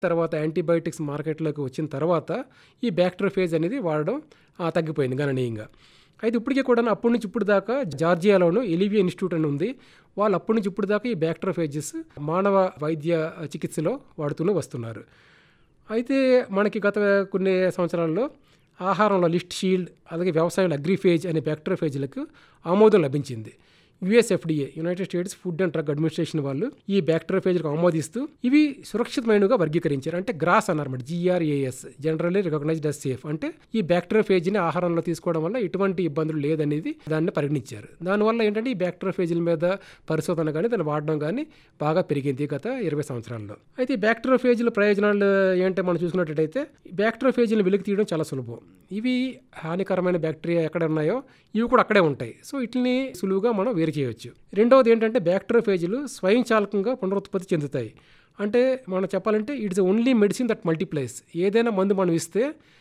తర్వాత యాంటీబయాటిక్స్ మార్కెట్లోకి వచ్చిన తర్వాత ఈ బ్యాక్టీరియోఫేజ్ అనేది వాడడం ఆ, తగ్గిపోయింది గణనీయంగా అయితే ఇప్పటికీ కూడా అప్పటి నుంచి ఇప్పుడు దాకా జార్జియాలోను ఎలివియా ఇన్స్టిట్యూట్ అని ఉంది వాళ్ళు అప్పటి నుంచి ఇప్పుడు దాకా ఈ బ్యాక్టీరియోఫేజెస్ మానవ వైద్య చికిత్సలో వాడుతూనే వస్తున్నారు అయితే మనకి గత కొన్ని సంవత్సరాల్లో ఆహారంలో లిస్ట్ షీల్డ్ అలాగే వ్యవసాయంలో అగ్రిఫేజ్ అనే బ్యాక్టీరియోఫేజ్లకు ఆమోదం లభించింది USFDA united states food and drug administration వాళ్ళు ఈ బ్యాక్టీరియోఫేజ్లకు ఆమోదిస్తూ ఇవి సురక్షితమైనవిగా వర్గీకరించారు అంటే గ్రాస్ అన్నారన్నమాట G R A S generally recognized as safe అంటే ఈ బ్యాక్టీరియోఫేజ్ని ఆహారంలో తీసుకోవడం వల్ల ఎటువంటి ఇబ్బందులు లేదనేది దాన్ని పరిగణించారు దానివల్ల ఏంటంటే ఈ బ్యాక్టీరియోఫేజ్ల మీద పరిశోధన కానీ దాన్ని వాడడం కానీ బాగా పెరిగింది గత ఇరవై సంవత్సరాల్లో అయితే ఈ బ్యాక్టీరియోఫేజ్ల ప్రయోజనాలు ఏంటంటే మనం చూసుకున్నట్టయితే బ్యాక్టీరియోఫేజ్ని వెలికి తీయడం చాలా సులభం ఇవి హానికరమైన బ్యాక్టీరియా ఎక్కడ ఉన్నాయో ఇవి కూడా అక్కడే ఉంటాయి సో వీటిని సులువుగా మనం వేరు చేయవచ్చు రెండవది ఏంటంటే బ్యాక్టీరియోఫేజ్లు స్వయంచాలకంగా పునరుత్పత్తి చెందుతాయి అంటే మనం చెప్పాలంటే it's only medicine that multiplies ఏదైనా మందు మనం ఇస్తే